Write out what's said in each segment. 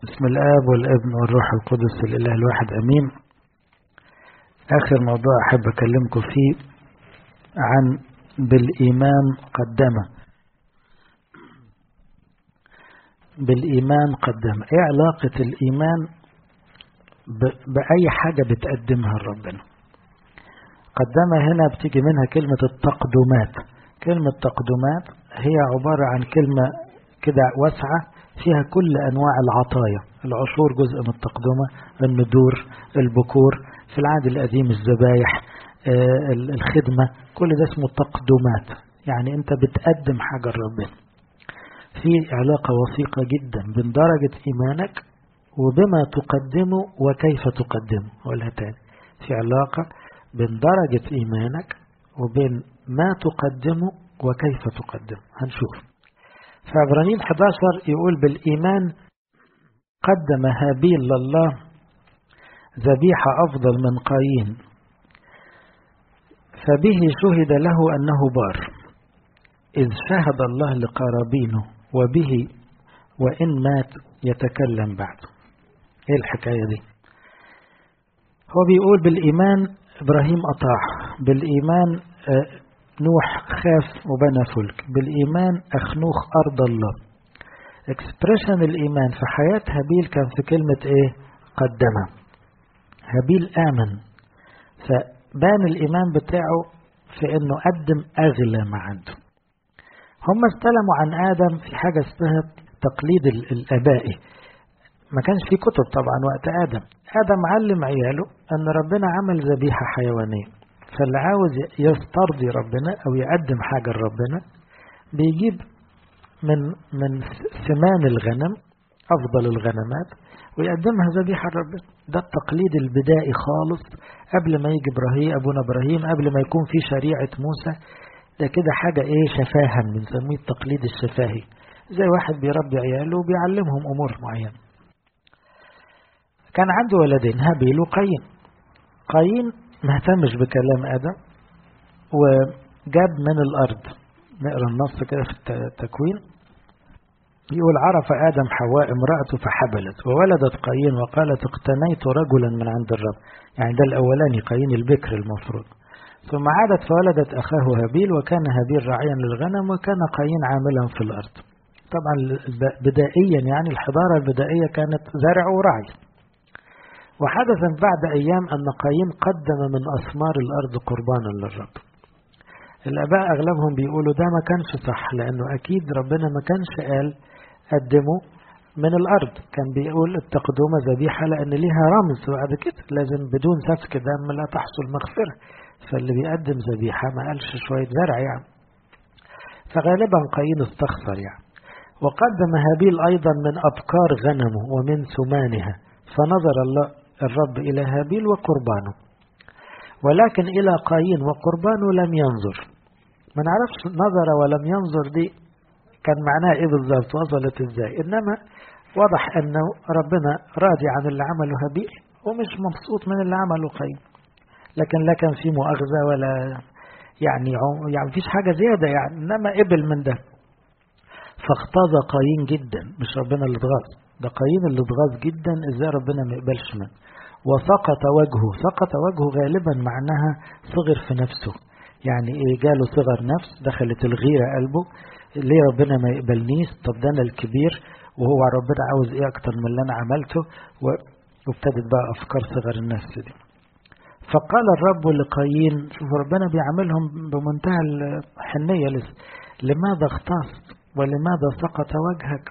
بسم الآب والابن والروح القدس الإله الواحد أمين آخر موضوع أحب أكلمكم فيه عن بالإيمان قدمه بالإيمان قدمه إيه علاقة الإيمان بأي حاجة بتقدمها لربنا قدمه هنا بتيجي منها كلمة التقدمات كلمة تقدمات هي عبارة عن كلمة كده واسعة فيها كل أنواع العطايا العشور جزء من التقدمة الندور البكور في العهد القديم الذبايح الخدمة كل ده اسمه تقدمات يعني أنت بتقدم حاجة لربنا في علاقة وثيقة جدا بين درجة إيمانك وبما تقدمه وكيف تقدمه ولا تاني في علاقة بين درجة إيمانك وبين ما تقدمه وكيف تقدمه هنشوف فعبرانيين 11 يقول بالإيمان قدم هابيل لله ذبيحة أفضل من قايين فبه شهد له أنه بار إذ شهد الله لقرابينه وبه وإن مات يتكلم بعد إيه الحكاية دي هو بيقول بالإيمان إبراهيم أطاع بالإيمان نوح خاف وبنى فلك بالإيمان أخنوخ أرض الله اكسبريشن الإيمان في حياة هابيل كان في كلمة إيه قدمه هابيل آمن فبان الإيمان بتاعه في إنه قدم أغلى ما عنده هم استلموا عن آدم في حاجة اسمها تقليد الآبائي ما كانش في كتب طبعا وقت آدم آدم علم عياله أن ربنا عمل ذبيحة حيوانية فاللي عاوز يسترضي ربنا أو يقدم حاجة لربنا بيجيب من من سمان الغنم أفضل الغنمات ويقدمها ذبيحة لربنا ده التقليد البدائي خالص قبل ما يجي إبراهيم أبونا إبراهيم قبل ما يكون في شريعة موسى ده كده حاجة إيه شفاها بنسميه التقليد الشفاهي زي واحد بيربي عياله وبيعلمهم أمور معينة كان عنده ولدين هابيل وقايين قايين ما اهتمش بكلام آدم وجاب من الأرض نقرا النص كده في التكوين يقول عرف آدم حواء امرأته فحبلت وولدت قايين وقالت اقتنيت رجلا من عند الرب يعني ده الأولاني قايين البكر المفروض ثم عادت فولدت أخاه هابيل وكان هابيل راعيا للغنم وكان قايين عاملا في الأرض طبعا بدائيا يعني الحضارة البدائية كانت زرع ورعي وحدث بعد أيام أن قايين قدم من أثمار الأرض قربانا للرب الآباء أغلبهم بيقولوا ده ما كانش صح لأنه أكيد ربنا ما كانش قال قدموا من الأرض كان بيقول التقدمة ذبيحة لأن ليها رمز بعد كده لازم بدون سفك دم لا تحصل مغفرة فاللي بيقدم ذبيحة ما قالش شوية زرع يعني فغالبا قايين استخسر يعني وقدم هابيل أيضا من أبكار غنمه ومن سمانها فنظر الله الرب إلى هابيل وقربانه ولكن إلى قايين وقربانه لم ينظر ما نعرفش نظر ولم ينظر دي كان معناها إيه بالظبط وصلت إزاي إنما واضح أنه ربنا راضي عن اللي عمله هابيل ومش مبسوط من اللي عمله قايين لكن لا كان في مؤاخذة ولا يعني يعني مفيش حاجة زيادة يعني إنما قبل من ده فاغتاظ قايين جدا مش ربنا اللي اتغاظ ده قايين اللي اتغاظ جدا ازاي ربنا ما يقبلش منه وسقط وجهه سقط وجهه غالبا معناها صغر في نفسه يعني ايه جاله صغر نفس دخلت الغيرة قلبه ليه ربنا ما يقبلنيش طب ده انا الكبير وهو ربنا عاوز ايه اكتر من اللي انا عملته وابتدت بقى افكار صغر النفس دي فقال الرب لقايين شوف ربنا بيعاملهم بمنتهى الحنية لماذا اغتصت ولماذا سقط وجهك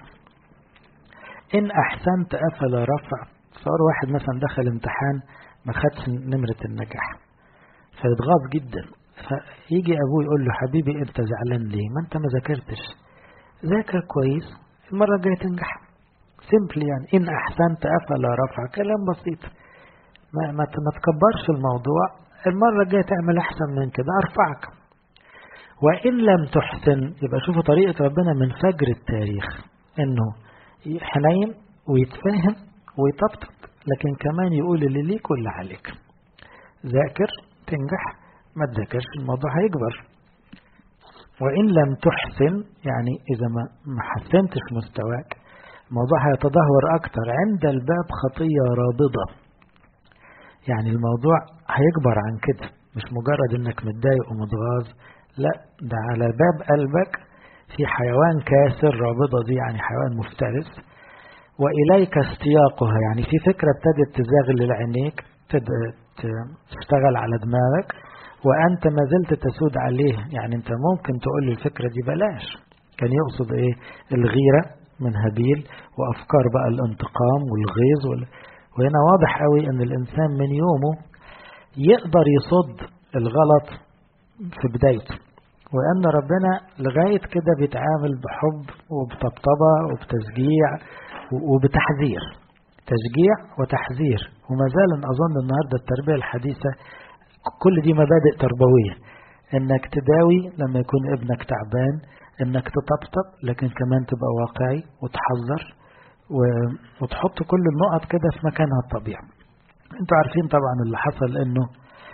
إن أحسنت أفلا رفع صار واحد مثلا دخل امتحان ما خدش نمرة النجاح فيتغاظ جدا فيجي أبوه يقول له حبيبي أنت زعلان ليه ما أنت ما ذاكرتش ذاكر كويس المرة الجاية تنجح سيمبلي يعني إن أحسنت أفلا رفع كلام بسيط ما, ما تكبرش الموضوع المرة الجاية تعمل أحسن من كده أرفعك وإن لم تحسن يبقى شوفوا طريقة ربنا من فجر التاريخ إنه حنين ويتفاهم ويطبطب لكن كمان يقول اللي ليك واللي عليك ذاكر تنجح ما تذاكرش الموضوع هيكبر وإن لم تحسن يعني إذا ما ما حسنتش مستواك الموضوع هيتدهور أكتر عند الباب خطية رابضة يعني الموضوع هيكبر عن كده مش مجرد انك متضايق ومتغاظ لا ده على باب قلبك في حيوان كاسر رابضة دي يعني حيوان مفترس وإليك استياقها يعني في فكرة ابتدت تزاغل عينيك تشتغل على دماغك وأنت ما زلت تسود عليه يعني أنت ممكن تقول لي الفكرة دي بلاش كان يقصد إيه الغيرة من هابيل وأفكار بقى الانتقام والغيظ وال... وهنا واضح قوي أن الإنسان من يومه يقدر يصد الغلط في بدايته وأن ربنا لغاية كده بيتعامل بحب وبطبطبة وبتشجيع وبتحذير تشجيع وتحذير وما زال أظن النهاردة التربية الحديثة كل دي مبادئ تربوية انك تداوي لما يكون ابنك تعبان انك تطبطب لكن كمان تبقى واقعي وتحذر وتحط كل النقط كده في مكانها الطبيعي انتوا عارفين طبعا اللي حصل انه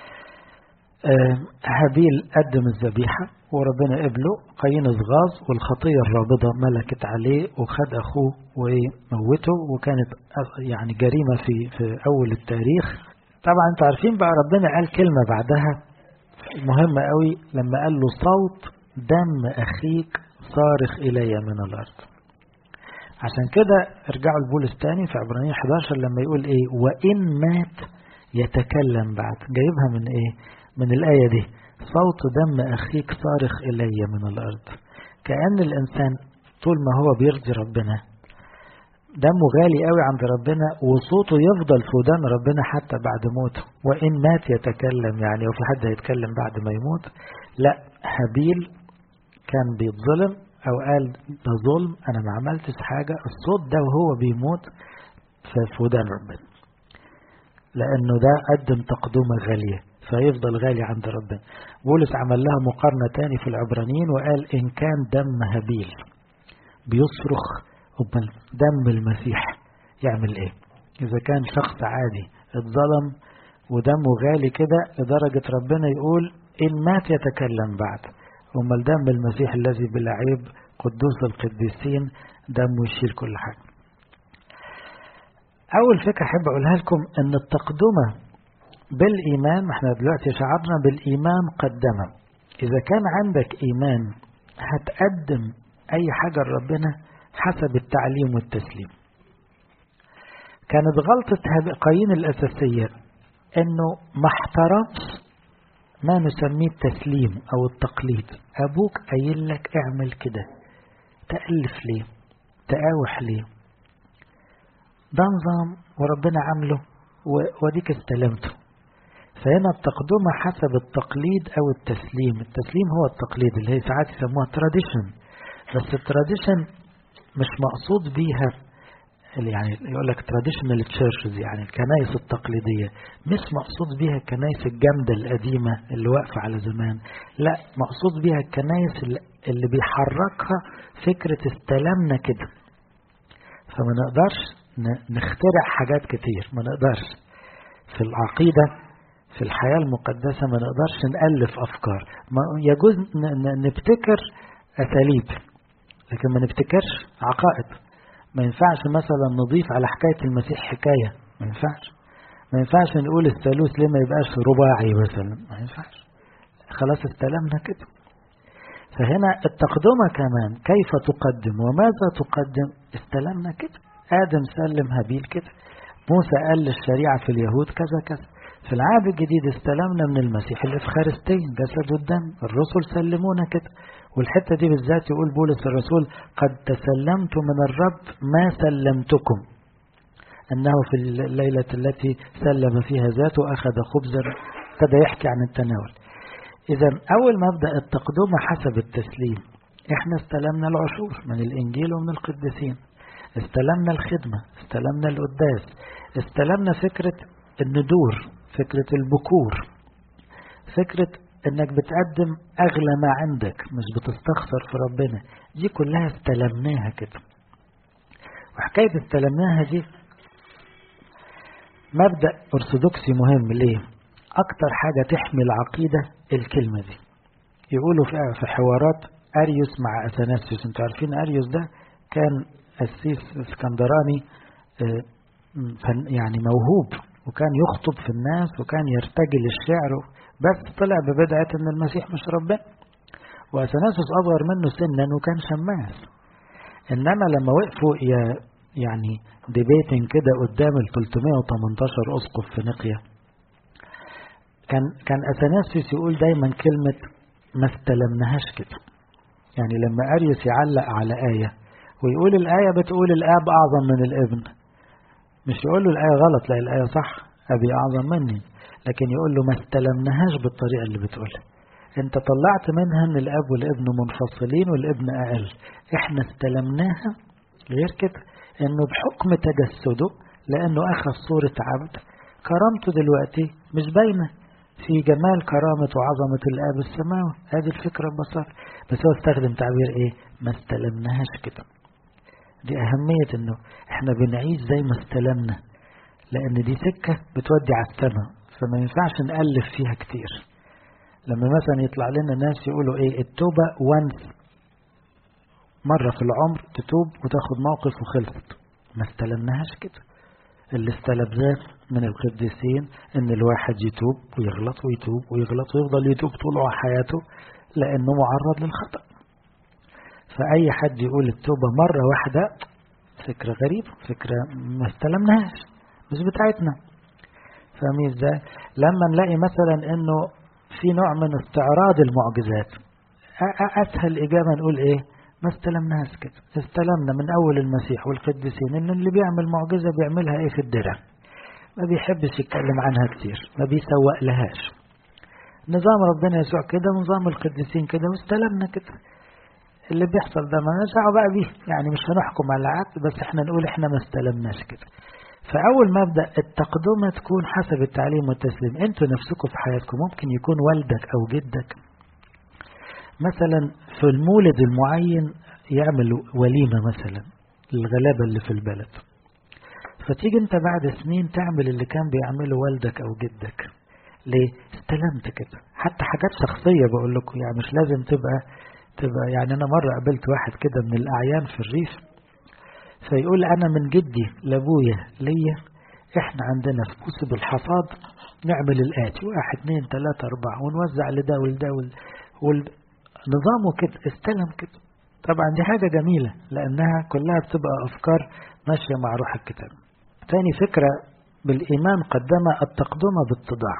هابيل قدم الذبيحة وربنا قبله قايين غاظ والخطية الرابضة ملكت عليه وخد أخوه وموته وكانت يعني جريمة في, في أول التاريخ طبعا انتوا عارفين بقى ربنا قال كلمة بعدها مهمة قوي لما قال له صوت دم أخيك صارخ إلي من الأرض عشان كده ارجعوا لبولس تاني في عبرانية 11 لما يقول ايه وإن مات يتكلم بعد جايبها من ايه من الآية دي صوت دم أخيك صارخ إلي من الأرض كأن الإنسان طول ما هو بيرضي ربنا دمه غالي قوي عند ربنا وصوته يفضل في ودان ربنا حتى بعد موته وإن مات يتكلم يعني وفي حد هيتكلم بعد ما يموت لا هابيل كان بيتظلم أو قال ده ظلم أنا ما عملتش حاجة الصوت ده وهو بيموت في ودان ربنا لأنه ده قدم تقدمة غالية فيفضل غالي عند ربنا بولس عمل لها مقارنة تاني في العبرانيين وقال إن كان دم هابيل بيصرخ أمال دم المسيح يعمل إيه إذا كان شخص عادي اتظلم ودمه غالي كده لدرجة ربنا يقول إن مات يتكلم بعد أمال دم المسيح الذي بلا عيب قدوس القديسين دمه يشيل كل حاجة أول فكرة أحب أقولها لكم أن التقدمة بالإيمان ما احنا دلوقتي شعرنا بالإيمان قدمه إذا كان عندك إيمان هتقدم أي حاجة لربنا حسب التعليم والتسليم كانت غلطة قايين الأساسية أنه ما احترمش ما نسميه التسليم أو التقليد أبوك قايل لك اعمل كده تألف ليه تقاوح ليه ده نظام وربنا عامله وديك استلمته فهنا التقدمة حسب التقليد أو التسليم التسليم هو التقليد اللي هي ساعات يسموها تراديشن بس التراديشن مش مقصود بيها يعني يقول لك تراديشنال تشيرشز يعني الكنائس التقليدية مش مقصود بيها الكنائس الجامدة القديمة اللي واقفة على زمان لا مقصود بيها الكنائس اللي بيحركها فكرة استلمنا كده فما نقدرش نخترع حاجات كتير ما نقدرش في العقيدة في الحياة المقدسة ما نقدرش نألف أفكار ما يجوز نبتكر أساليب لكن ما نبتكرش عقائد ما ينفعش مثلا نضيف على حكاية المسيح حكاية ما ينفعش ما ينفعش نقول الثالوث ليه ما يبقاش رباعي مثلا ما ينفعش خلاص استلمنا كده فهنا التقدمة كمان كيف تقدم وماذا تقدم استلمنا كده آدم سلم هابيل كده موسى قال للشريعة في اليهود كذا كذا في العهد الجديد استلمنا من المسيح الإفخارستين جسد الدم الرسل سلمونا كده والحتة دي بالذات يقول بولس الرسول قد تسلمت من الرب ما سلمتكم أنه في الليلة التي سلم فيها ذاته أخذ خبزا ابتدى يحكي عن التناول إذا أول ما أبدأ التقدمة حسب التسليم إحنا استلمنا العشور من الإنجيل ومن القديسين استلمنا الخدمة استلمنا القداس استلمنا فكرة الندور فكرة البكور فكرة انك بتقدم اغلى ما عندك مش بتستخسر في ربنا دي كلها استلمناها كده وحكاية استلمناها دي مبدأ أرثوذكسي مهم ليه أكتر حاجة تحمي العقيدة الكلمة دي يقولوا في حوارات أريوس مع أثناسيوس انتوا عارفين أريوس ده كان قسيس اسكندراني يعني موهوب وكان يخطب في الناس وكان يرتجل الشعر بس طلع ببدعة ان المسيح مش ربنا وأثناسوس أصغر منه سنا وكان شماس إنما لما وقفوا يعني ديبيتنج كده قدام ال 318 أسقف في نقية كان كان أثناسيوس يقول دايما كلمة ما استلمناهاش كده يعني لما أريوس يعلق على آية ويقول الآية بتقول الآب أعظم من الابن مش يقول له الآية غلط لا الآية صح أبي أعظم مني لكن يقول له ما استلمناهاش بالطريقة اللي بتقولها انت طلعت منها ان الاب والابن منفصلين والابن اقل احنا استلمناها غير كده انه بحكم تجسده لانه اخذ صورة عبد كرامته دلوقتي مش باينة في جمال كرامة وعظمة الاب السماوي هذه الفكرة ببساطة بس هو استخدم تعبير ايه ما استلمناهاش كده دي اهمية انه احنا بنعيش زي ما استلمنا لان دي سكة بتودي على السماء فما ينفعش نألف فيها كتير لما مثلا يطلع لنا ناس يقولوا ايه التوبة وانس مرة في العمر تتوب وتاخد موقف وخلصت ما استلمناهاش كده اللي استلبناه من القديسين ان الواحد يتوب ويغلط ويتوب ويغلط ويفضل يتوب طول حياته لانه معرض للخطأ فأي حد يقول التوبة مرة واحدة فكرة غريبة فكرة ما استلمناهاش مش بتاعتنا فاهمين ازاي لما نلاقي مثلا انه في نوع من استعراض المعجزات أسهل إجابة نقول إيه ما استلمناهاش كده استلمنا من أول المسيح والقديسين إن اللي بيعمل معجزة بيعملها إيه في الدرع ما بيحبش يتكلم عنها كتير ما بيسوق لهاش نظام ربنا يسوع كده ونظام القديسين كده واستلمنا كده اللي بيحصل ده ما دعوه بقى بيه يعني مش هنحكم على العقل بس احنا نقول احنا ما استلمناش كده فأول مبدأ التقدمة تكون حسب التعليم والتسليم انتوا نفسكم في حياتكم ممكن يكون والدك أو جدك مثلا في المولد المعين يعمل وليمة مثلا للغلابة اللي في البلد فتيجي انت بعد سنين تعمل اللي كان بيعمله والدك أو جدك ليه؟ استلمت كده حتى حاجات شخصية بقول لكم يعني مش لازم تبقى تبقى يعني أنا مرة قابلت واحد كده من الأعيان في الريف فيقول أنا من جدي لأبويا ليا إحنا عندنا في كتب الحصاد نعمل الآتي واحد اثنين ثلاثة أربعة ونوزع لده ولده نظامه كده استلم كده طبعا دي حاجة جميلة لأنها كلها بتبقى أفكار ماشية مع روح الكتاب تاني فكرة بالإيمان قدم التقدمة بالتضاع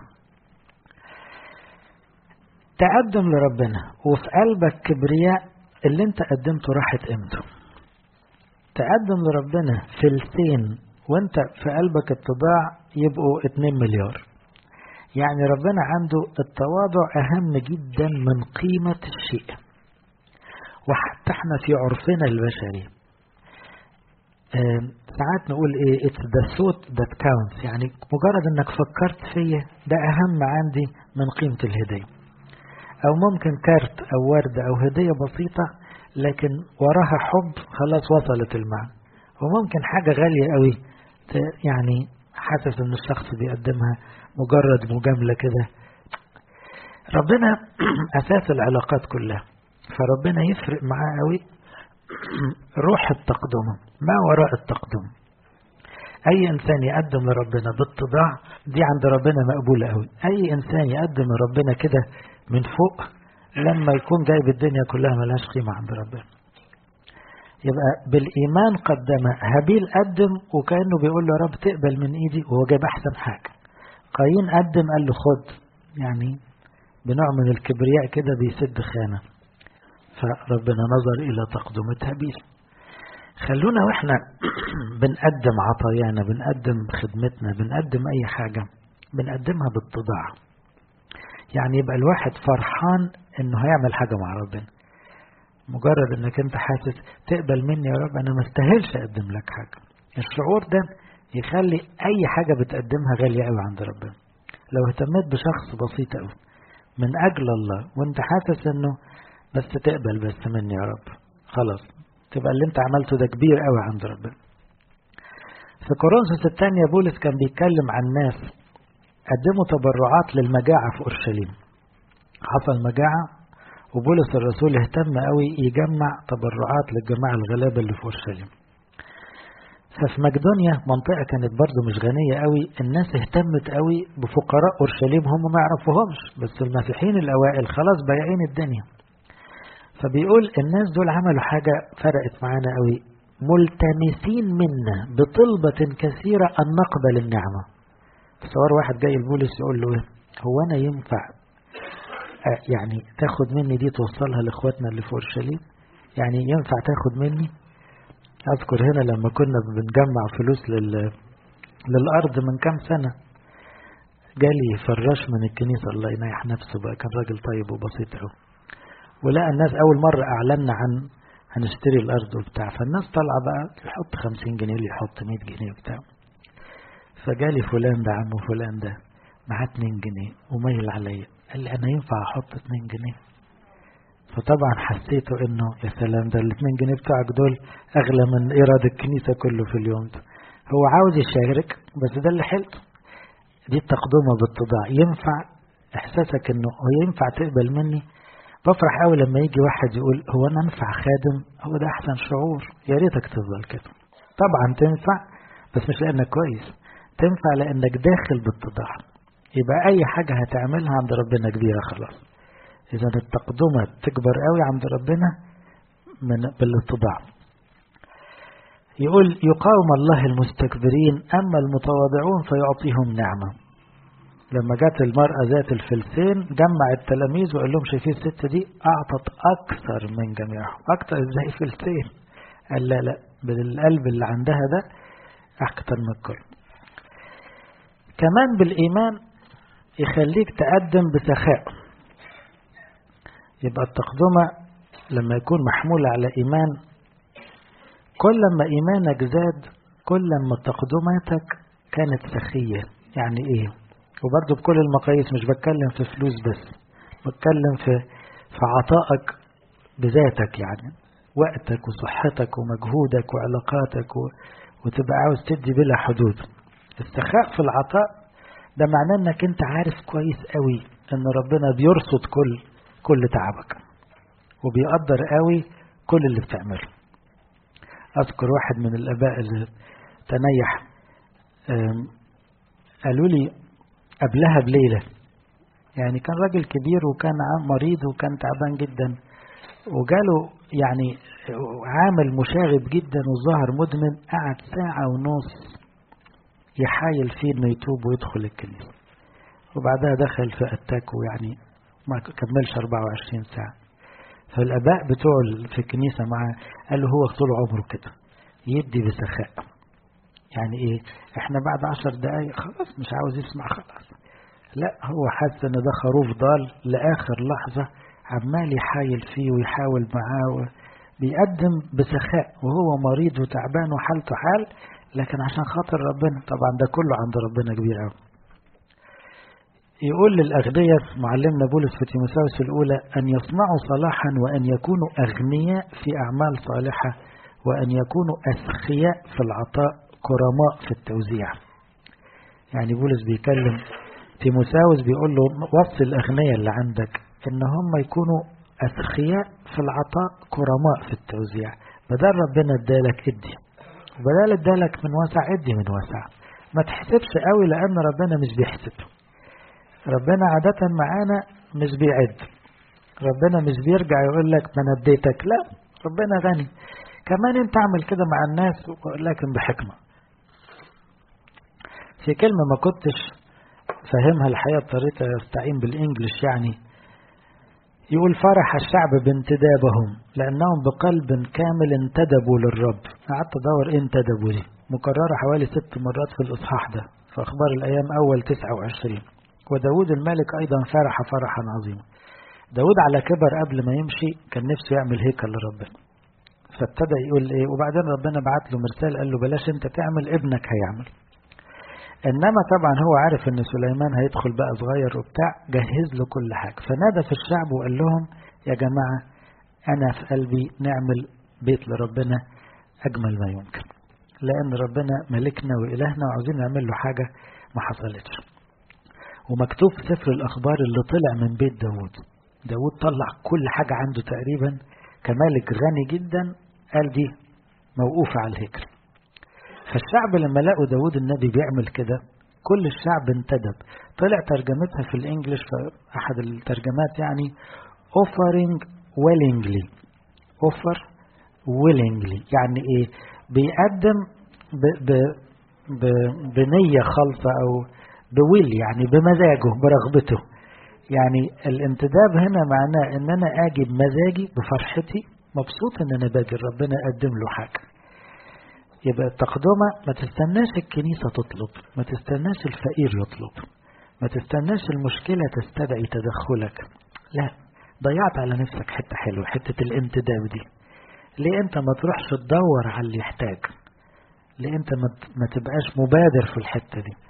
تقدم لربنا وفي قلبك كبرياء اللي انت قدمته راحت قيمته تقدم لربنا فلسين وانت في قلبك اتضاع يبقوا 2 مليار يعني ربنا عنده التواضع أهم جدا من قيمة الشيء وحتى احنا في عرفنا البشري ساعات نقول ايه it's the thought that counts يعني مجرد انك فكرت فيا ده اهم عندي من قيمة الهدية او ممكن كارت او وردة او هدية بسيطة لكن وراها حب خلاص وصلت المعنى وممكن حاجة غالية قوي يعني حاسس ان الشخص بيقدمها مجرد مجاملة كده ربنا أساس العلاقات كلها فربنا يفرق معاه قوي روح التقدم ما وراء التقدم أي إنسان يقدم لربنا بالتضاع دي عند ربنا مقبولة قوي أي إنسان يقدم لربنا كده من فوق لما يكون جايب الدنيا كلها ملهاش قيمة عند ربنا يبقى بالإيمان قدم هابيل قدم وكأنه بيقول له رب تقبل من إيدي وهو جايب أحسن حاجة قايين قدم قال له خد يعني بنوع من الكبرياء كده بيسد خانة فربنا نظر إلى تقدمة هابيل خلونا واحنا بنقدم عطايانا بنقدم خدمتنا بنقدم أي حاجة بنقدمها بالتضاع يعني يبقى الواحد فرحان انه هيعمل حاجة مع ربنا مجرد انك انت حاسس تقبل مني يا رب انا ما استاهلش اقدم لك حاجة الشعور ده يخلي اي حاجة بتقدمها غالية قوي عند ربنا لو اهتميت بشخص بسيط قوي من اجل الله وانت حاسس انه بس تقبل بس مني يا رب خلاص تبقى اللي انت عملته ده كبير قوي عند ربنا في كورنثوس الثانية بولس كان بيتكلم عن ناس قدموا تبرعات للمجاعة في أورشليم حصل مجاعة وبولس الرسول اهتم قوي يجمع تبرعات للجماعة الغلابة اللي في أورشليم ففي مقدونيا منطقة كانت برضو مش غنية قوي الناس اهتمت قوي بفقراء أورشليم هم ما يعرفوهمش بس المسيحيين الأوائل خلاص بايعين الدنيا فبيقول الناس دول عملوا حاجة فرقت معانا قوي ملتمسين منا بطلبة كثيرة أن نقبل النعمة تصور واحد جاي البوليس يقول له ايه هو أنا ينفع يعني تاخد مني دي توصلها لإخواتنا اللي في أورشليم يعني ينفع تاخد مني أذكر هنا لما كنا بنجمع فلوس لل... للأرض من كام سنة جالي فراش من الكنيسة الله ينيح نفسه بقى كان راجل طيب وبسيط قوي ولقى الناس أول مرة أعلنا عن هنشتري الأرض وبتاع فالناس طالعة بقى يحط خمسين جنيه اللي يحط مية جنيه وبتاع فجالي فلان ده عمو فلان ده معاه اتنين جنيه وميل عليا قال لي أنا ينفع أحط اتنين جنيه فطبعا حسيته انه يا سلام ده الاتنين جنيه بتوعك دول اغلى من ايراد الكنيسة كله في اليوم ده هو عاوز يشارك بس ده اللي حلته دي التقدمة بالتضاع ينفع احساسك انه هو ينفع تقبل مني بفرح قوي لما يجي واحد يقول هو انا انفع خادم هو ده احسن شعور يا ريتك تفضل كده طبعا تنفع بس مش لانك كويس تنفع لانك داخل بالتضاع يبقى اي حاجة هتعملها عند ربنا كبيرة خلاص إذا التقدمة تكبر قوي عند ربنا من بالاتضاع يقول يقاوم الله المستكبرين أما المتواضعون فيعطيهم نعمة لما جت المرأة ذات الفلسين جمع التلاميذ وقال لهم شايفين الست دي أعطت أكثر من جميعهم أكثر إزاي فلسين قال لا لا بالقلب اللي عندها ده أكثر من الكل كمان بالإيمان يخليك تقدم بسخاء يبقى التقدمة لما يكون محمول على إيمان كل ما إيمانك زاد كل ما تقدمتك كانت سخية يعني إيه وبرضه بكل المقاييس مش بتكلم في فلوس بس بتكلم في في عطائك بذاتك يعني وقتك وصحتك ومجهودك وعلاقاتك و... وتبقى عاوز تدي بلا حدود السخاء في العطاء ده معناه انك انت عارف كويس قوي ان ربنا بيرصد كل كل تعبك وبيقدر قوي كل اللي بتعمله أذكر واحد من الآباء اللي تنيح قالوا لي قبلها بليلة يعني كان راجل كبير وكان مريض وكان تعبان جدا وجاله يعني عامل مشاغب جدا وظهر مدمن قعد ساعة ونص يحايل فيه انه يتوب ويدخل الكنيسة وبعدها دخل في اتاك ويعني ما كملش 24 ساعة فالآباء بتوع في الكنيسة معاه قالوا هو طول عمره كده يدي بسخاء يعني ايه احنا بعد عشر دقايق خلاص مش عاوز يسمع خلاص لا هو حاسس ان ده خروف ضال لاخر لحظة عمال يحايل فيه ويحاول معاه بيقدم بسخاء وهو مريض وتعبان وحالته حال لكن عشان خاطر ربنا طبعا ده كله عند ربنا كبير قوي يقول للأغنياء معلمنا بولس في تيموثاوس الأولى أن يصنعوا صلاحا وأن يكونوا أغنياء في أعمال صالحة وأن يكونوا أسخياء في العطاء كرماء في التوزيع يعني بولس بيكلم تيموثاوس بيقول له وصي الأغنياء اللي عندك إن هم يكونوا أسخياء في العطاء كرماء في التوزيع بدل ربنا ادالك ادي وبدل ادالك من واسع ادي من واسع ما تحسبش قوي لأن ربنا مش بيحسب ربنا عادة معانا مش بيعد ربنا مش بيرجع يقول لك ما انا اديتك لا ربنا غني كمان انت اعمل كده مع الناس لكن بحكمة في كلمة ما كنتش فاهمها الحقيقة بطريقة يستعين بالانجلش يعني يقول فرح الشعب بانتدابهم لأنهم بقلب كامل انتدبوا للرب قعدت أدور إيه انتدبوا دي مكررة حوالي ست مرات في الإصحاح ده في أخبار الأيام أول 29 وداود الملك أيضا فرح فرحا عظيما داود على كبر قبل ما يمشي كان نفسه يعمل هيكل لربنا فابتدى يقول ايه وبعدين ربنا بعت له مرسال قال له بلاش انت تعمل ابنك هيعمل انما طبعا هو عارف ان سليمان هيدخل بقى صغير وبتاع جهز له كل حاجة فنادى في الشعب وقال لهم يا جماعة انا في قلبي نعمل بيت لربنا اجمل ما يمكن لان ربنا ملكنا والهنا وعاوزين نعمل له حاجة ما حصلتش ومكتوب في سفر الأخبار اللي طلع من بيت داود داود طلع كل حاجة عنده تقريبا كمالك غني جدا قال دي موقوفة على الهيكل فالشعب لما لقوا داود النبي بيعمل كده كل الشعب انتدب طلع ترجمتها في الانجليش في احد الترجمات يعني offering willingly offer willingly يعني ايه بيقدم ب ب ب بنية خالصة او بويل يعني بمزاجه برغبته يعني الانتداب هنا معناه ان انا اجي بمزاجي بفرحتي مبسوط ان انا باجي ربنا اقدم له حاجة يبقى التقدمة ما تستناش الكنيسة تطلب ما تستناش الفقير يطلب ما تستناش المشكلة تستدعي تدخلك لا ضيعت على نفسك حتة حلوة حتة الانتداب دي ليه انت ما تروحش تدور على اللي يحتاج ليه انت ما تبقاش مبادر في الحتة دي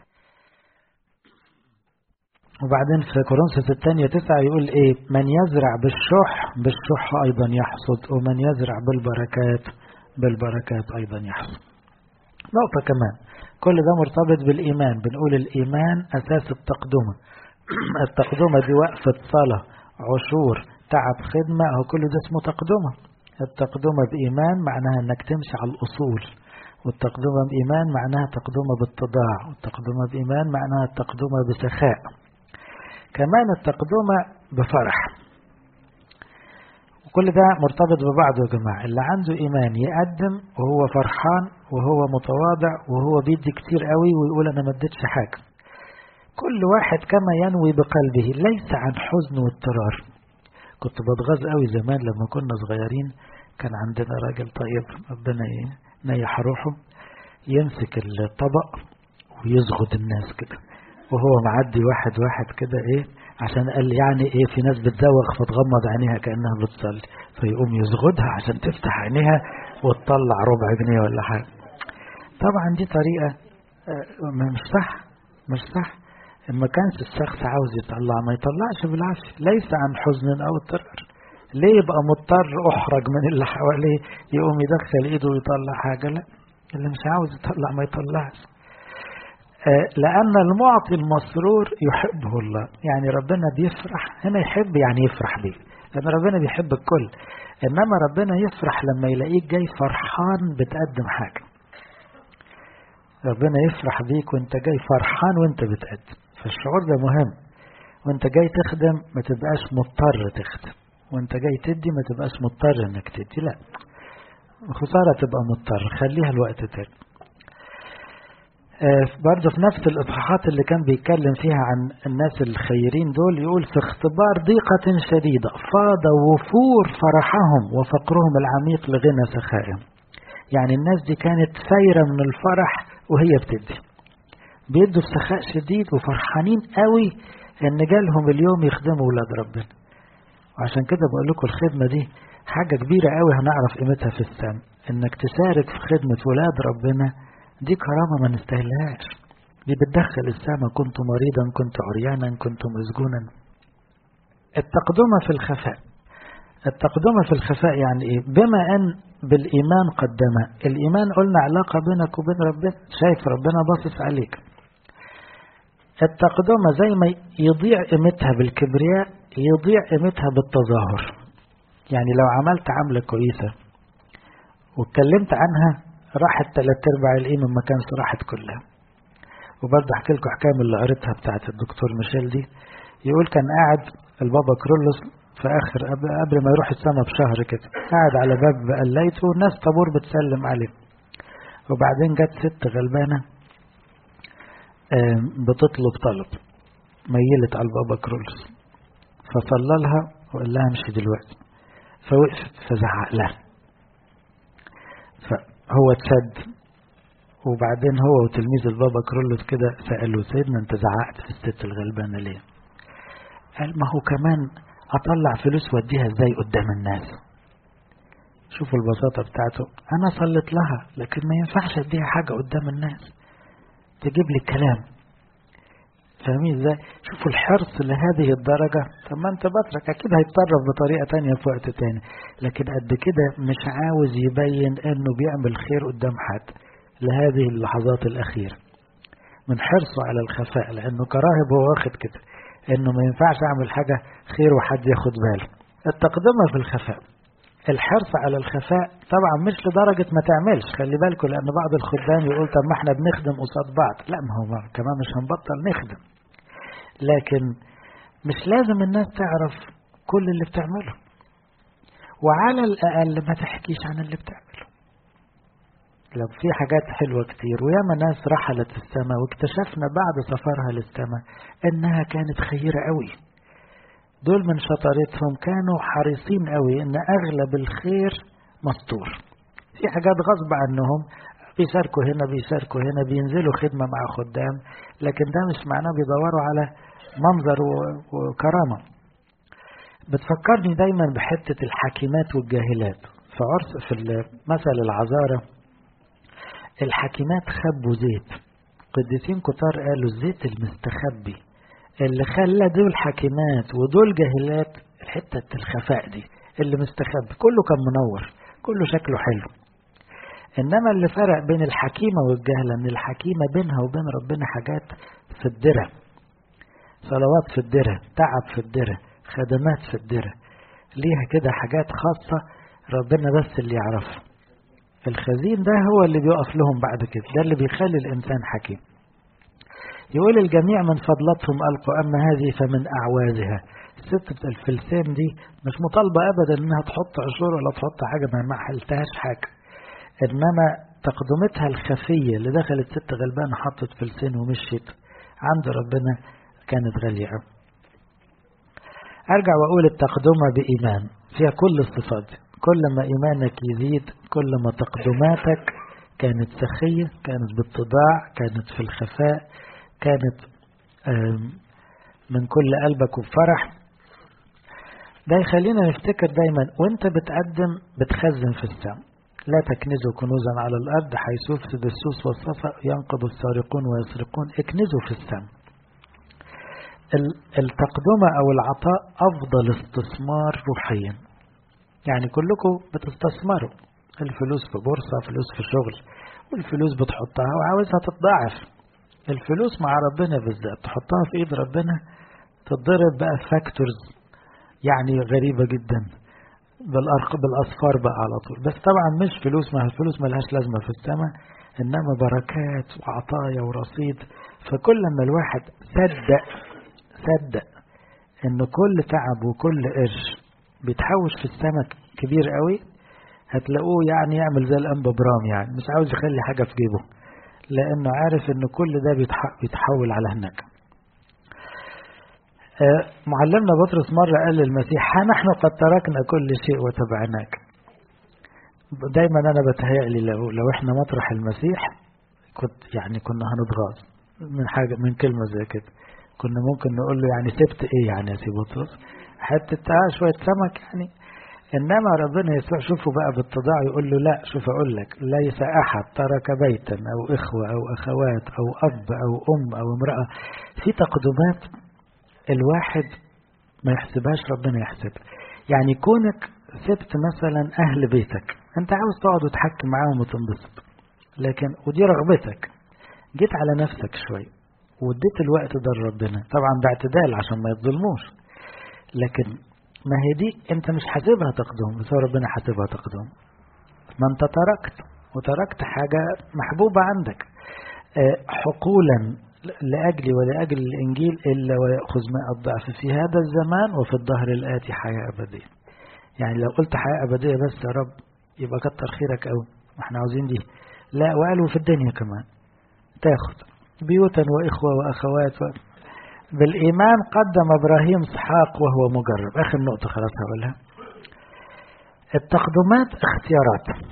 وبعدين في كورنثوس الثانية تسعة يقول ايه من يزرع بالشح بالشح ايضا يحصد ومن يزرع بالبركات بالبركات ايضا يحصد نقطة كمان كل ده مرتبط بالايمان بنقول الايمان اساس التقدمة التقدمة دي وقفة صلاة عشور تعب خدمة هو كل ده اسمه تقدمة التقدمة بإيمان معناها أنك تمشي على الأصول والتقدمة بإيمان معناها تقدمة بالتضاع والتقدمة بإيمان معناها التقدمة بسخاء كمان التقدمة بفرح وكل ده مرتبط ببعضه يا جماعة اللي عنده إيمان يقدم وهو فرحان وهو متواضع وهو بيدي كتير قوي ويقول أنا ما اديتش حاجة كل واحد كما ينوي بقلبه ليس عن حزن واضطرار كنت بتغاظ قوي زمان لما كنا صغيرين كان عندنا راجل طيب ربنا ينيح روحه يمسك الطبق ويزغد الناس كده وهو معدي واحد واحد كده ايه عشان قال يعني ايه في ناس بتزوغ فتغمض عينيها كانها بتصلي فيقوم يزغدها عشان تفتح عينيها وتطلع ربع جنيه ولا حاجه طبعا دي طريقه مش صح مش صح ما كانش الشخص عاوز يطلع ما يطلعش بالعافية ليس عن حزن أو اضطرار ليه يبقى مضطر أحرج من اللي حواليه يقوم يدخل إيده ويطلع حاجة لا اللي مش عاوز يطلع ما يطلعش آه لأن المعطي المسرور يحبه الله يعني ربنا بيفرح هنا يحب يعني يفرح بيه لأن ربنا بيحب الكل إنما ربنا يفرح لما يلاقيك جاي فرحان بتقدم حاجة ربنا يفرح بيك وانت جاي فرحان وانت بتقدم فالشعور ده مهم وانت جاي تخدم ما تبقاش مضطر تخدم وانت جاي تدي ما تبقاش مضطر انك تدي لا خسارة تبقى مضطر خليها الوقت تاني آه برضه في نفس الإصحاحات اللي كان بيتكلم فيها عن الناس الخيرين دول يقول في اختبار ضيقة شديدة فاض وفور فرحهم وفقرهم العميق لغنى سخائهم يعني الناس دي كانت سايرة من الفرح وهي بتدي بيدوا بسخاء شديد وفرحانين قوي ان جالهم اليوم يخدموا ولاد ربنا وعشان كده بقول لكم الخدمة دي حاجة كبيرة قوي هنعرف قيمتها في السماء انك تشارك في خدمة ولاد ربنا دي كرامة ما نستاهلهاش دي بتدخل السماء كنت مريضا كنت عريانا كنت مسجونا التقدمة في الخفاء التقدمة في الخفاء يعني ايه بما ان بالايمان قدم الايمان قلنا علاقة بينك وبين ربنا شايف ربنا باصص عليك التقدمة زي ما يضيع قيمتها بالكبرياء يضيع قيمتها بالتظاهر يعني لو عملت عملة كويسة واتكلمت عنها راحت تلات ارباع القيمة ما كانش راحت كلها وبرضه احكي لكم حكايه من اللي قريتها بتاعت الدكتور ميشيل دي يقول كان قاعد البابا كرولوس في اخر قبل ما يروح السما بشهر كده قاعد على باب قليته والناس طابور بتسلم عليه وبعدين جت ست غلبانه بتطلب طلب ميلت على البابا كرولوس فصلى لها وقال لها امشي دلوقتي فوقفت فزعق لها فهو اتشد وبعدين هو وتلميذ البابا كرولوس كده سألوا سيدنا انت زعقت في الست الغلبانة ليه قال ما هو كمان اطلع فلوس واديها ازاي قدام الناس شوفوا البساطة بتاعته انا صليت لها لكن ما ينفعش اديها حاجة قدام الناس تجيب لي كلام فاهمين ازاي شوفوا الحرص لهذه الدرجة طب ما انت بترك اكيد هيتصرف بطريقة تانية في وقت تاني لكن قد كده مش عاوز يبين انه بيعمل خير قدام حد لهذه اللحظات الأخيرة من حرصه على الخفاء لأنه كراهب هو واخد كده إنه ما ينفعش أعمل حاجة خير وحد ياخد باله التقدمة في الخفاء الحرص على الخفاء طبعا مش لدرجة ما تعملش خلي بالكم لأن بعض الخدام يقول طب ما احنا بنخدم قصاد بعض لا ما هو كمان مش هنبطل نخدم لكن مش لازم الناس تعرف كل اللي بتعمله وعلى الأقل ما تحكيش عن اللي بتعمله لو في حاجات حلوة كتير وياما ناس رحلت السماء واكتشفنا بعد سفرها للسماء انها كانت خيرة قوي دول من شطارتهم كانوا حريصين قوي ان اغلب الخير مستور في حاجات غصب عنهم بيشاركوا هنا بيشاركوا هنا بينزلوا خدمة مع خدام لكن ده مش معناه بيدوروا على منظر وكرامة بتفكرني دايما بحتة الحاكمات والجاهلات في عرس في مثل العذارة الحاكمات خبوا زيت قديسين كتار قالوا الزيت المستخبي اللي خلى دول حاكمات ودول جاهلات حتة الخفاء دي اللي مستخبي كله كان منور كله شكله حلو إنما اللي فرق بين الحكيمة والجهلة إن الحكيمة بينها وبين ربنا حاجات في الدرة صلوات في الدرة تعب في الدرة خدمات في الدرة ليها كده حاجات خاصة ربنا بس اللي يعرفها الخزين ده هو اللي بيقف لهم بعد كده ده اللي بيخلي الإنسان حكيم يقول الجميع من فضلتهم ألقوا أما هذه فمن أعوازها الست الفلسان دي مش مطالبة أبدا إنها تحط عشور ولا تحط حاجة ما حلتهاش حاجة إنما تقدمتها الخفية اللي دخلت ست غلبانة حطت فلسان ومشيت عند ربنا كانت غالية أرجع وأقول التقدمة بإيمان فيها كل الصفات دي كل ما إيمانك يزيد كل ما تقدماتك كانت سخية كانت باتضاع كانت في الخفاء كانت من كل قلبك وبفرح ده يخلينا نفتكر دايما وانت بتقدم بتخزن في السماء لا تكنزوا كنوزا على الأرض حيث يفسد السوس والصفا ينقض السارقون ويسرقون اكنزوا في السماء التقدمة أو العطاء أفضل استثمار روحيا يعني كلكم بتستثمروا الفلوس في بورصة فلوس في شغل والفلوس بتحطها وعاوزها تتضاعف الفلوس مع ربنا بالذات تحطها في ايد ربنا تتضرب بقى فاكتورز يعني غريبة جدا بالأرق بالأصفار بقى على طول بس طبعا مش فلوس ما الفلوس ملهاش لازمة في السماء إنما بركات وعطايا ورصيد فكل ما الواحد صدق صدق إن كل تعب وكل قرش بيتحوش في السماء كبير قوي هتلاقوه يعني يعمل زي الأنبا برام يعني مش عاوز يخلي حاجة في جيبه لأنه عارف إن كل ده بيتحول على هناك معلمنا بطرس مرة قال للمسيح ها نحن قد تركنا كل شيء وتبعناك دايما أنا بتهيألي لو, لو إحنا مطرح المسيح كنت يعني كنا هنتغاظ من حاجة من كلمة زي كده كنا ممكن نقول له يعني سبت إيه يعني يا سي بطرس حتة آه شوية سمك يعني إنما ربنا يسوع شوفوا بقى بالتضاع يقول له لا شوف أقول لك ليس أحد ترك بيتا أو إخوة أو أخوات أو أب أو أم أو امرأة في تقدمات الواحد ما يحسبهاش ربنا يحسبها يعني كونك سبت مثلا أهل بيتك أنت عاوز تقعد وتحكي معاهم وتنبسط لكن ودي رغبتك جيت على نفسك شوي واديت الوقت ده لربنا طبعا باعتدال عشان ما يتظلموش لكن ما هي دي انت مش حاسبها تقدم بس ربنا حاسبها تقدم ما انت تركت وتركت حاجة محبوبة عندك حقولا لأجلي ولأجل الإنجيل إلا ويأخذ ماء الضعف في هذا الزمان وفي الظهر الآتي حياة أبدية يعني لو قلت حياة أبدية بس يا رب يبقى كتر خيرك أوي احنا عاوزين دي لا وقالوا في الدنيا كمان تاخد بيوتا وإخوة وأخوات و... بالإيمان قدم إبراهيم إسحاق وهو مجرب آخر نقطة خلاص هقولها التقدمات اختيارات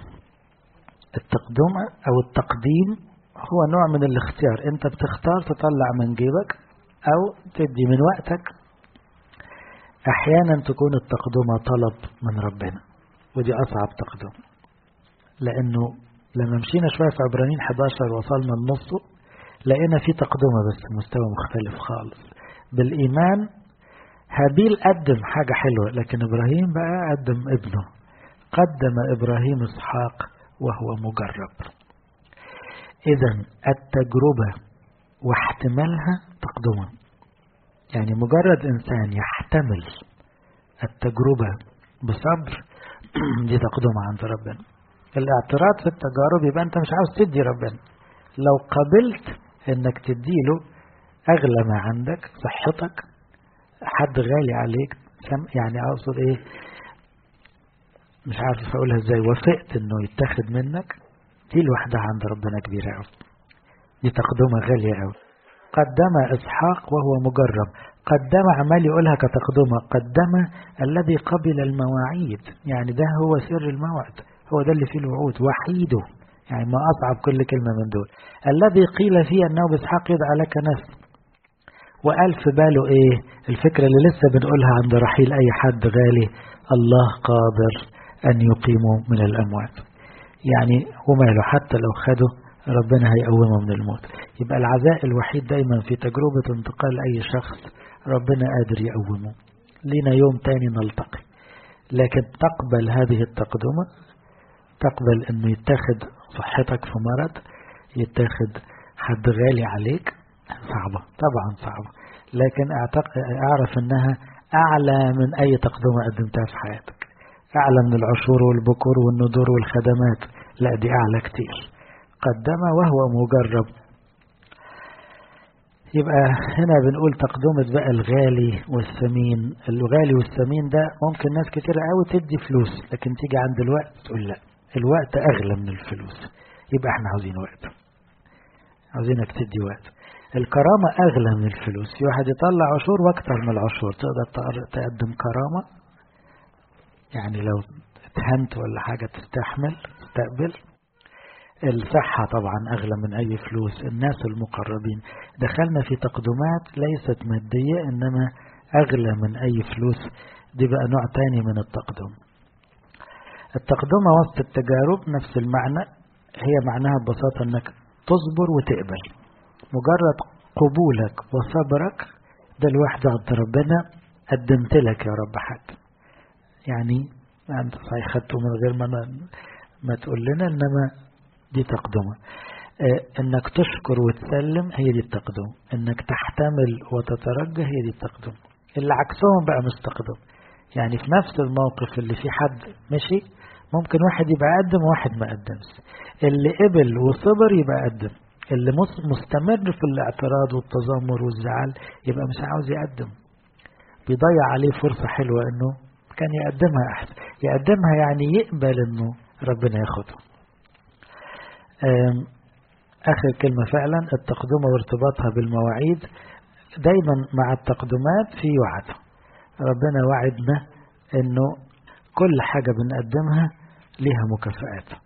التقدمة أو التقديم هو نوع من الاختيار أنت بتختار تطلع من جيبك أو تدي من وقتك أحيانا تكون التقدمة طلب من ربنا ودي أصعب تقدم لأنه لما مشينا شوية في عبرانيين 11 وصلنا النص لقينا في تقدمة بس مستوى مختلف خالص بالإيمان هابيل قدم حاجة حلوة لكن إبراهيم بقى قدم ابنه قدم إبراهيم إسحاق وهو مجرب إذا التجربة واحتمالها تقدما يعني مجرد إنسان يحتمل التجربة بصبر دي تقدمة عند ربنا الاعتراض في التجارب يبقى انت مش عاوز تدي ربنا لو قبلت انك تديله اغلى ما عندك صحتك حد غالي عليك يعني اقصد ايه مش عارف اقولها ازاي وافقت انه يتاخد منك دي لوحدها عند ربنا كبيرة قوي دي تقدمة غالية قوي قدم اسحاق وهو مجرب قدم عمال يقولها كتقدمة قدم الذي قبل المواعيد يعني ده هو سر الموعد هو ده اللي فيه الوعود وحيده يعني ما أصعب كل كلمة من دول الذي قيل فيه أنه بإسحاق يدعى لك نسل وقال في باله إيه الفكرة اللي لسه بنقولها عند رحيل أي حد غالي الله قادر أن يقيمه من الأموات يعني وماله حتى لو خده ربنا هيقومه من الموت يبقى العزاء الوحيد دايما في تجربة انتقال أي شخص ربنا قادر يقومه لنا يوم تاني نلتقي لكن تقبل هذه التقدمة تقبل انه يتاخد صحتك في مرض يتاخد حد غالي عليك صعبة طبعا صعبة لكن اعرف انها اعلى من اي تقدمة قدمتها في حياتك اعلى من العشور والبكور والندور والخدمات لا دي اعلى كتير قدم وهو مجرب يبقى هنا بنقول تقدمة بقى الغالي والثمين الغالي والثمين ده ممكن ناس كتير قوي تدي فلوس لكن تيجي عند الوقت تقول لا الوقت أغلى من الفلوس يبقى احنا عاوزين وقت عاوزينك تدي وقت الكرامة أغلى من الفلوس في واحد يطلع عشور واكتر من العشور تقدر تقدم كرامة يعني لو اتهنت ولا حاجة تستحمل تستقبل الصحة طبعا أغلى من أي فلوس الناس المقربين دخلنا في تقدمات ليست مادية إنما أغلى من أي فلوس دي بقى نوع تاني من التقدم التقدمة وسط التجارب نفس المعنى هي معناها ببساطة أنك تصبر وتقبل مجرد قبولك وصبرك ده لوحده عند ربنا قدمت لك يا رب حد يعني أنت صحيح خدته من غير ما ما تقول لنا إنما دي تقدمة آه انك تشكر وتسلم هي دي التقدم انك تحتمل وتترجى هي دي التقدم اللي عكسهم بقى مش تقدم يعني في نفس الموقف اللي فيه حد مشي ممكن واحد يبقى قدم وواحد ما قدمش اللي قبل وصبر يبقى قدم اللي مستمر في الاعتراض والتذمر والزعل يبقى مش عاوز يقدم بيضيع عليه فرصة حلوة انه كان يقدمها احسن يقدمها يعني يقبل انه ربنا ياخدها آخر كلمة فعلا التقدمة وارتباطها بالمواعيد دايما مع التقدمات في وعد ربنا وعدنا انه كل حاجة بنقدمها لها مكافآت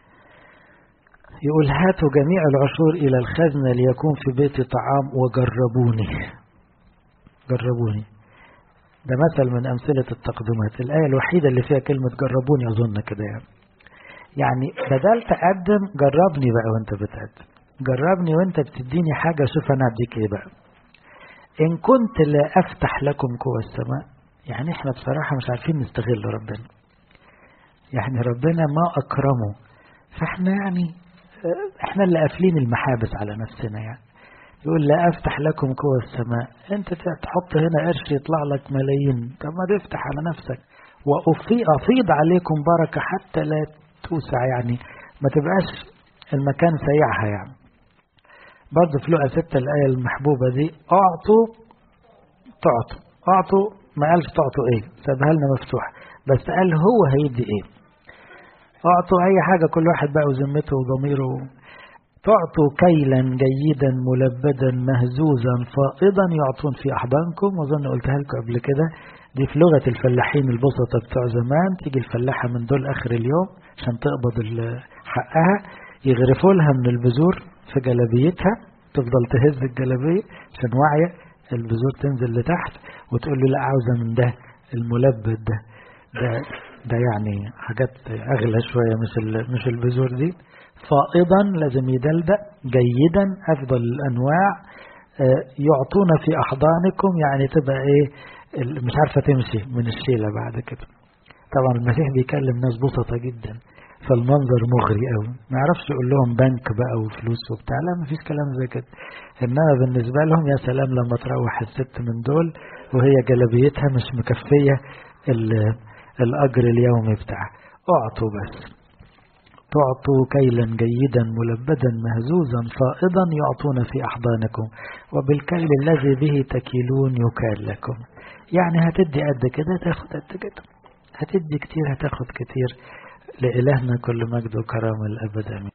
يقول هاتوا جميع العشور إلى الخزنة ليكون في بيتي طعام وجربوني جربوني ده مثل من أمثلة التقدمات الآية الوحيدة اللي فيها كلمة جربوني أظن كده يعني يعني بدل تقدم جربني بقى وانت بتقدم جربني وانت بتديني حاجة شوف انا اديك ايه بقى ان كنت لا افتح لكم قوى السماء يعني احنا بصراحة مش عارفين نستغل ربنا يعني ربنا ما اكرمه فاحنا يعني احنا اللي قافلين المحابس على نفسنا يعني يقول لا افتح لكم قوى السماء انت تحط هنا قرش يطلع لك ملايين طب ما تفتح على نفسك وافيض عليكم بركة حتى لا توسع يعني ما تبقاش المكان سيعها يعني برضه في لقى ستة الآية المحبوبة دي أعطوا تعطوا أعطوا ما قالش تعطوا إيه سابها لنا مفتوح بس قال هو هيدي إيه أعطوا أي حاجة كل واحد بقى وذمته وضميره تعطوا كيلا جيدا ملبدا مهزوزا فائضا يعطون في أحضانكم وظن قلتها لكم قبل كده دي في لغة الفلاحين البسطة بتوع زمان تيجي الفلاحة من دول آخر اليوم عشان تقبض حقها يغرفوا لها من البذور في جلابيتها تفضل تهز الجلابية عشان واعية البذور تنزل لتحت وتقول له لا عاوزة من ده الملبد ده ده, ده يعني حاجات أغلى شوية مش مش البذور دي فائضا لازم يدلدق جيدا أفضل الأنواع يعطون في أحضانكم يعني تبقى إيه مش عارفة تمشي من الشيلة بعد كده طبعا المسيح بيكلم ناس بسطة جدا فالمنظر مغري قوي ما يعرفش يقول لهم بنك بقى وفلوس وبتاع لا مفيش كلام زي كده انما بالنسبة لهم يا سلام لما تروح الست من دول وهي جلبيتها مش مكفية الأجر اليومي بتاعها اعطوا بس تعطوا كيلا جيدا ملبدا مهزوزا فائضا يعطون في أحضانكم وبالكيل الذي به تكيلون يكال لكم يعني هتدي قد كده تاخد قد كده هتدي كتير هتاخد كتير لإلهنا كل مجد وكرامة الأبد أمين